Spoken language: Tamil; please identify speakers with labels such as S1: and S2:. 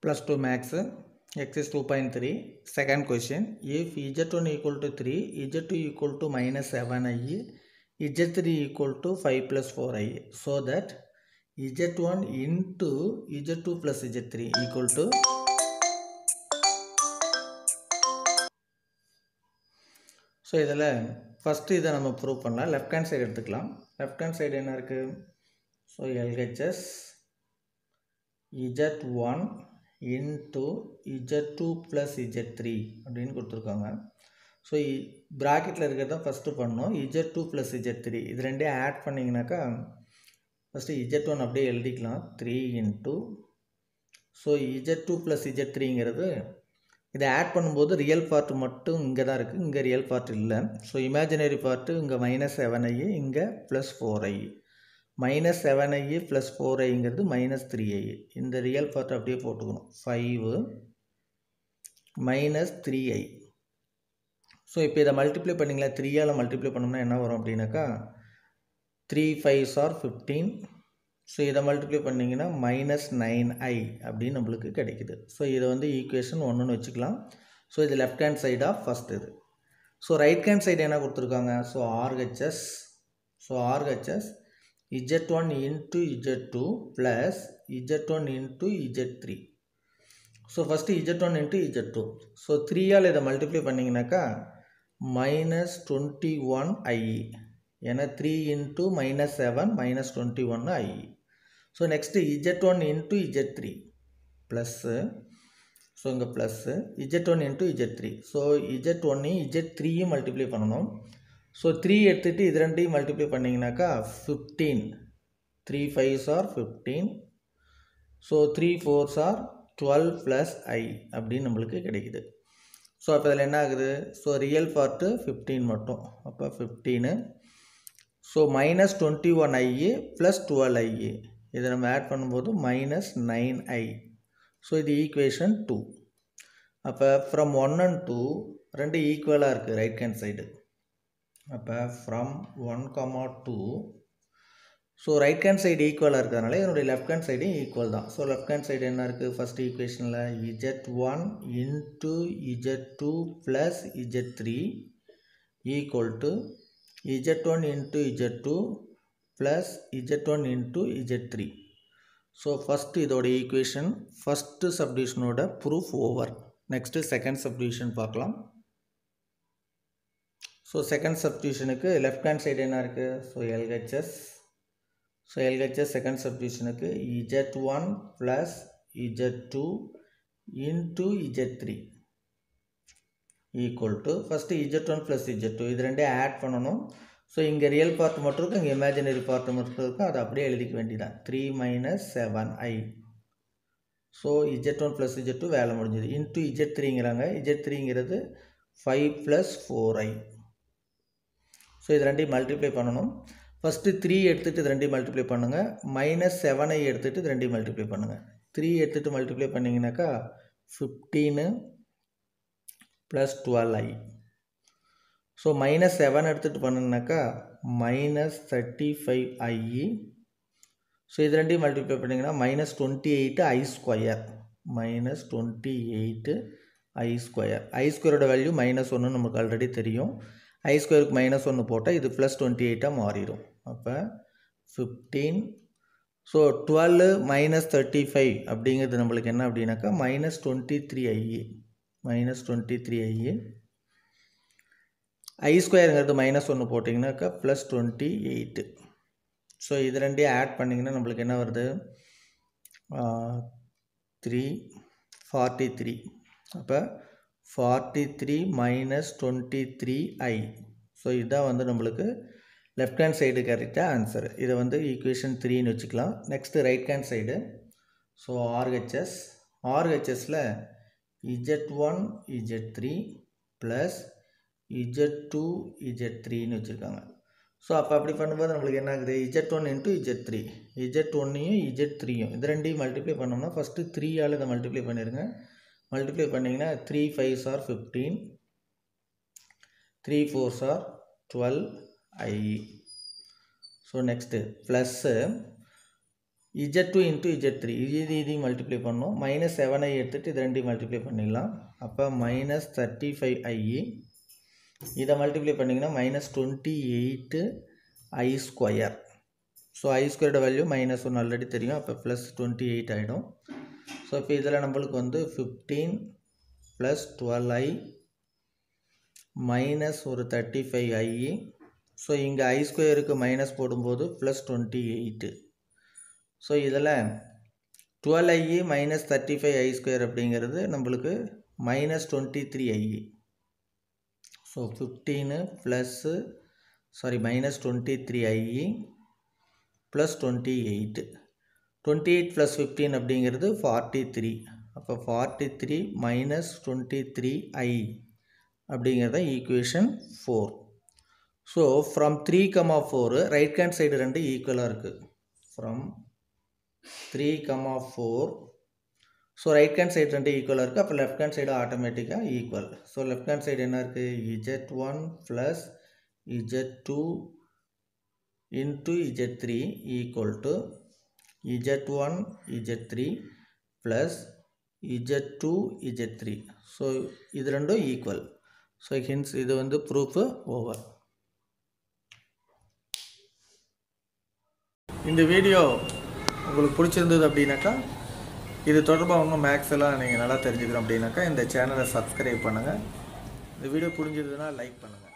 S1: plus 2 max x is 2.3 second question if z1 equal to 3 z2 equal to minus 7i z3 equal to 5 plus 4i so that z1 into z2 plus z3 equal to so இதில் ஃபஸ்ட்டு இதை நம்ம ப்ரூவ் பண்ணலாம் லெஃப்ட் ஹேண்ட் சைடு எடுத்துக்கலாம் லெஃப்ட் ஹேண்ட் சைடு என்ன இருக்குது so LHS Z one into Z two plus Z three அப்படின்னு கொடுத்துருக்காங்க ஸோ ப்ராக்கெட்டில் இருக்கிறது தான் ஃபஸ்ட்டு பண்ணோம் Z two plus Z three இது ரெண்டே ஆட் பண்ணிங்கனாக்கா ஃபஸ்ட்டு இஜட் ஒன் அப்படியே எழுதிக்கலாம் three into so Z two plus Z த்ரீங்கிறது இதை ஆட் பண்ணும்போது ரியல் பார்ட் மட்டும் இங்கே தான் இருக்குது இங்கே ரியல் பார்ட் இல்லை ஸோ இமேஜினரி பார்ட்டு இங்கே மைனஸ் செவன் ஐ இங்கே plus four I minus seven I plus four ஐங்கிறது மைனஸ் த்ரீ ஐ இந்த ரியல் பார்ட் அப்படியே போட்டுக்கணும் five minus three I so இப்போ இதை மல்டிப்ளை பண்ணிங்களா த்ரீயால் மல்டிப்ளை பண்ணோம்னா என்ன வரும் அப்படின்னாக்கா three fives are fifteen so இதை மல்டிப்ளை பண்ணிங்கன்னா மைனஸ் நைன் ஐ அப்படின்னு நம்மளுக்கு கிடைக்குது ஸோ இதை வந்து ஈக்குவேஷன் ஒன்றுன்னு வச்சுக்கலாம் ஸோ இது left hand side of first இது ஸோ ரைட் ஹேண்ட் சைடு என்ன கொடுத்துருக்காங்க so RHS so RHS Z one into Z two plus Z one into Z three so first Z one into Z two so த்ரீயால் இதை மல்டிப்ளை பண்ணிங்கனாக்கா மைனஸ் டுவெண்ட்டி ஒன் ஐ ஏன்னா three into minus seven minus twenty ஒன்று I so next Z one into Z three plus so இங்கே plus Z one into Z three so Z ஒன்னையும் இஜெட் த்ரீயும் மல்டிப்ளை பண்ணணும் ஸோ த்ரீ எடுத்துகிட்டு இது ரெண்டையும் மல்டிப்ளை பண்ணிங்கனாக்கா fifteen three fives are fifteen so three fours are twelve plus I அப்படின்னு நம்மளுக்கு கிடைக்குது ஸோ அப்போ இதில் என்ன ஆகுது ஸோ ரியல் பார்ட்டு ஃபிஃப்டீன் மட்டும் அப்போ fifteen so minus twenty one I plus twelve I இதை நம்ம ஆட் பண்ணும்போது மைனஸ் நைன் ஐ ஸோ இது ஈக்குவேஷன் டூ அப்போ ஃப்ரம் ஒன் அண்ட் டூ ரெண்டு ஈக்குவலாக இருக்குது ரைட் ஹேண்ட் சைடு அப்போ from one comma two so right hand side ஈக்குவலாக இருக்கிறதுனால என்னுடைய லெஃப்ட் ஹேண்ட் சைடும் ஈக்குவல் தான் ஸோ லெஃப்ட் ஹேண்ட் சைடு என்ன இருக்குது ஃபஸ்ட் ஈக்குவேஷனில் Z one into Z two plus Z three equal to z1 into z2 plus z1 into z3 so first இதோட ஈக்குவேஷன் ஃபஸ்ட்டு சப்டிவிஷனோட proof over next second subdivision பார்க்கலாம் ஸோ செகண்ட் சப்டிவிஷனுக்கு லெஃப்ட் ஹேண்ட் சைடு என்ன இருக்குது so LHS so LHS second சப்டிவிஷனுக்கு Z one plus Z two into Z three equal to first Z one plus Z two இது ரெண்டே ஆட் பண்ணணும் ஸோ இங்கே ரியல் பார்ட் மட்டும் இருக்கும் இங்கே இமேஜினரி பார்ட் மட்டும் இருக்கும் அதை அப்படியே எழுதிக்க வேண்டியதான் three minus seven I so Z one plus Z two வேலை முடிஞ்சது இன்ட்டு இஜெட் த்ரீங்கிறாங்க இஜெட் த்ரீங்கிறது five plus four I so இது ரெண்டையும் மல்டிப்ளை பண்ணணும் ஃபஸ்ட்டு த்ரீ எடுத்துகிட்டு இது ரெண்டையும் மல்டிப்ளை பண்ணுங்கள் மைனஸ் செவன் ஐ எடுத்துகிட்டு இது ரெண்டையும் மல்டிப்ளை பண்ணுங்கள் த்ரீ எடுத்துகிட்டு மல்டிப்ளை பண்ணிங்கனாக்கா fifteen plus twelve I so minus seven எடுத்துகிட்டு பண்ணிங்கனாக்கா minus thirty five IE so இது ரெண்டையும் மல்டிப்ளை பண்ணிங்கன்னா minus twenty eight I square minus twenty eight I square I ஸ்கொயரோட வேல்யூ மைனஸ் ஒன்று நமக்கு ஆல்ரெடி தெரியும் ஐ ஸ்கொயருக்கு மைனஸ் ஒன்று போட்டால் இது ப்ளஸ் டுவெண்ட்டி எயிட்டாக மாறிடும் அப்போ fifteen so twelve minus thirty five அப்படிங்கிறது நம்மளுக்கு என்ன அப்படின்னாக்கா மைனஸ் டுவெண்ட்டி த்ரீ ஐஏ மைனஸ் டுவெண்ட்டி த்ரீ ஐஏ ஐ ஸ்கொயருங்கிறது மைனஸ் ஒன்று போட்டிங்கனாக்கா ப்ளஸ் டுவெண்ட்டி எயிட்டு ஸோ இது ரெண்டையும் ஆட் பண்ணிங்கன்னா நம்மளுக்கு என்ன வருது த்ரீ ஃபார்ட்டி த்ரீ அப்போ forty three minus twenty three I so இதுதான் வந்து நம்மளுக்கு லெஃப்ட் ஹேண்ட் சைடு கரெக்டாக ஆன்சர் இதை வந்து ஈக்குவேஷன் த்ரீன்னு வச்சுக்கலாம் next right hand side so RHS ஆர்ஹெச்எஸில் Z one Z three plus Z two Z த்ரீன்னு வச்சுருக்காங்க ஸோ அப்போ அப்படி பண்ணும்போது நம்மளுக்கு என்ன ஆகுது Z one into Z three Z ஒன்னையும் இஜெட் த்ரீயும் இது ரெண்டையும் மல்டிப்ளை பண்ணோம்னா ஃபஸ்ட்டு த்ரீயால் இதை மல்டிப்ளை பண்ணிடுங்க மல்டிப்ளை பண்ணிங்கன்னா three fives are fifteen three fours are twelve I so next plus Z two into Z three இது இது இதையும் மல்டிப்ளை பண்ணோம் மைனஸ் செவனை எடுத்துகிட்டு இது ரெண்டையும் மல்டிப்ளை பண்ணிடலாம் அப்போ மைனஸ் தேர்ட்டி ஃபைவ் ஐஇ இதை மல்டிப்ளை பண்ணிங்கன்னா minus twenty eight I square so I ஸ்கொயரோட வேல்யூ மைனஸ் ஒன்று ஆல்ரெடி தெரியும் அப்போ ப்ளஸ் டுவெண்ட்டி எயிட் ஆகிடும் ஸோ இப்போ இதில் நம்மளுக்கு வந்து fifteen plus twelve I minus ஒரு தேர்ட்டி ஃபைவ் ஐஇ ஸோ இங்கே ஐ ஸ்கொயருக்கு மைனஸ் போடும்போது ப்ளஸ் டுவெண்ட்டி எயிட்டு ஸோ இதில் டுவெல் ஐஇ minus thirty five I square அப்படிங்கிறது நம்மளுக்கு மைனஸ் டுவெண்ட்டி த்ரீ ஐஇ so fifteen plus sorry minus twenty three ஐஇ plus twenty eight twenty eight plus fifteen அப்படிங்கிறது ஃபார்ட்டி த்ரீ அப்போ forty three minus twenty three I அப்படிங்கிறத equation four so from three comma four right hand side ரெண்டு ஈக்குவலாக இருக்குது from three comma four so right hand side ரெண்டு ஈக்குவலாக இருக்குது அப்போ லெஃப்ட் ஹேண்ட் சைடு ஆட்டோமேட்டிக்காக equal so left hand side என்ன இருக்குது Z one plus Z two into Z three equal to Z one Z three plus Z two Z three so இது ரெண்டும் ஈக்குவல் ஸோ ஹின்ஸ் இது வந்து ப்ரூஃபு ஓவர் இந்த வீடியோ உங்களுக்கு பிடிச்சிருந்தது அப்படின்னாக்கா இது தொடர்பாக இன்னும் மேக்ஸ் எல்லாம் நீங்கள் நல்லா தெரிஞ்சுக்கணும் அப்படின்னாக்கா இந்த சேனலை சப்ஸ்கிரைப் பண்ணுங்கள் இந்த வீடியோ புரிஞ்சதுன்னா லைக் பண்ணுங்கள்